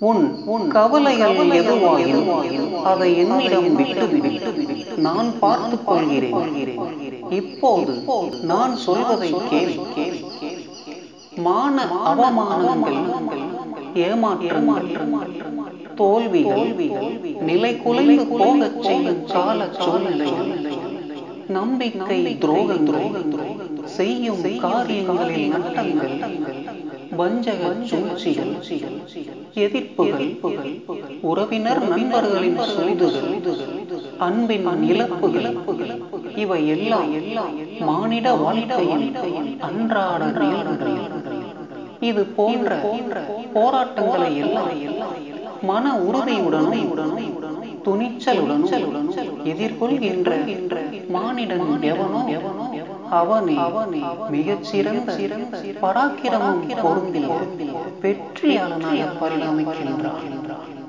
உன் உன் கவலைகள் எதுவாயினும் அதை என்னிடம் விட்டு விட்டு நான் பார்த்துக் கொள்கிறேன் இப்போது நான் சொல்வதை கேள் கேள் மான அவமானங்கள் ஏமாற்றங்கள் தோல்விகள் நிலை குலைந்து போகச் செய்யும் கால சூழ்நிலைகள் நம்பிக்கை துரோகங்கள் செய்யும் காரியங்களில் நட்டங்கள் வஞ்சக சூழ்ச்சிகள் எதிர்ப்புகள் உறவினர் நண்பர்களின் சூதுகள் அன்பின் இழப்புகள் இவை எல்லாம் எல்லாம் மானிட வாழ்க்கையின் அன்றாட நிகழ்வுகள் இது போன்ற போராட்டங்களை எல்லாம் மன உறுதியுடனும் துணிச்சலுடனும் எதிர்கொள்கின்ற மானிடன் எவனோ அவனே அவனே மிகச் சிறந்த பராக்கிரமம் பொருந்திய வெற்றியாளனாக பரிணமிக்கின்றான்